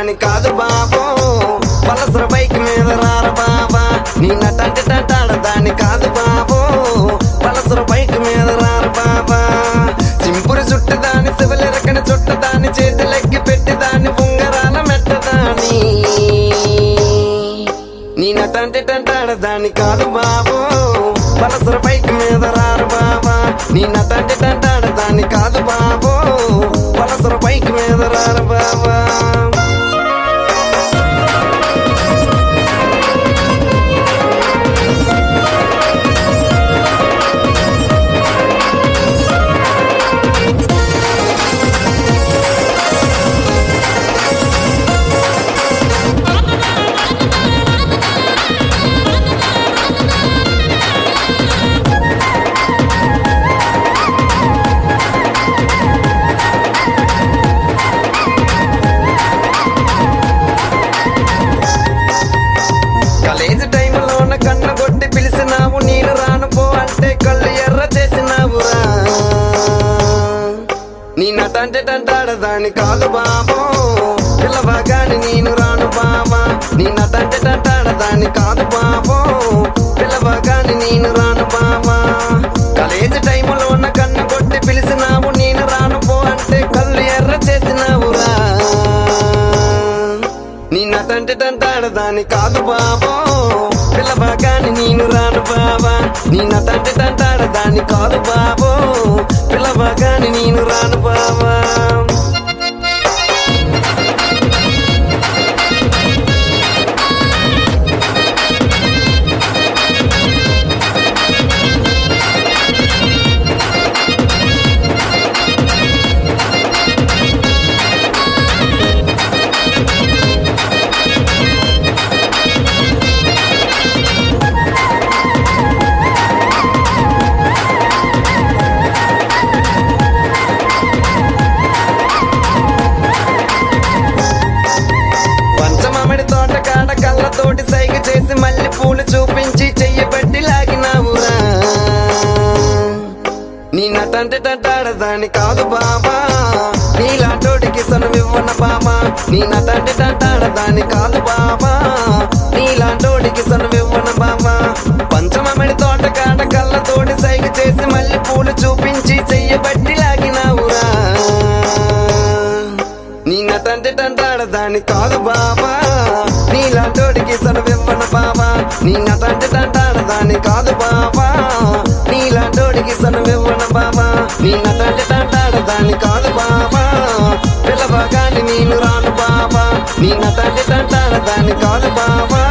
దాని కాదు బాబో పలసర బైక్ మీద రార బాబా నీ నటంటి తంటాడ దాని కాదు బాబో పలసర బైక్ మీద రార బాబా సింపురు చుట్టు దాని శివలెరకన చుట్టు దాని చేతులెక్కి పెట్టి దాని ఉంగరాల మెట్టదాని నీ నటంటి తంటాడ దాని కాదు బాబో పలసర బైక్ మీద రారు బాబా నీ నటంటి తంటాడ దాని కాదు బాబో పలసర బైక్ మీద రారు బాబా కాలేజీ టైంలోన కన్ను కొట్టి పిలిచినావు నేను రాను పో అంటే కళ్ళు ఎర్ర చేసినావురా నీ నటంటే తంటాడ దాని కాదు బాబో పిల్లవగాని నేను రాను బాబా నీ నటంటే తంటాడ దాని కాదు బాబో పిల్లవగాని నేను రాను బాబా కాలేజీ టైంలోన కన్ను కొట్టి పిలిచినావు నేను రాను పో అంటే కళ్ళు ఎర్ర చేసినావురా నీ నటంటే తంటాడ దాని కాదు బాబో పిల్లబాగాని నేను రాను బాబా నీ నటంటే తంటాడ దాని కాదు బాబో పిల్లబాగాని నేను రాను బాబా పంచమామిడి తోట కాడ కళ్ళతోటి సైగ చేసి మళ్ళీ పూలు చూపించి చెయ్యి బట్టి లాగినావురా నీ నటంటే తంటాడ దాని కాదు బాబా నీలాంటోడికి సనువివ్వన బాబా నీ నటంటే తంటాడ దాని కాదు బాబా నీలాంటోడికి సనువివ్వన బాబా పంచమామిడి తోట కాడ కళ్ళతోటి సైగ చేసి మళ్ళీ పూలు చూపించి చెయ్యి బట్టి లాగినావురా నీ నటంటే తంటాడ దాని కాదు బాబా నీలాంటోడికి సనువివ్వన బాబా నీ నటంటే తంటాడ దాని కాదు బాబా నీలాంటోడికి సనువివ్వన బాబా నీ నటంటే తంటాడ దాని కాదు బాబా పిల్లవగాని నేను రాను బాబా నీ నటంటే తంటాడ దాని కాదు బాబా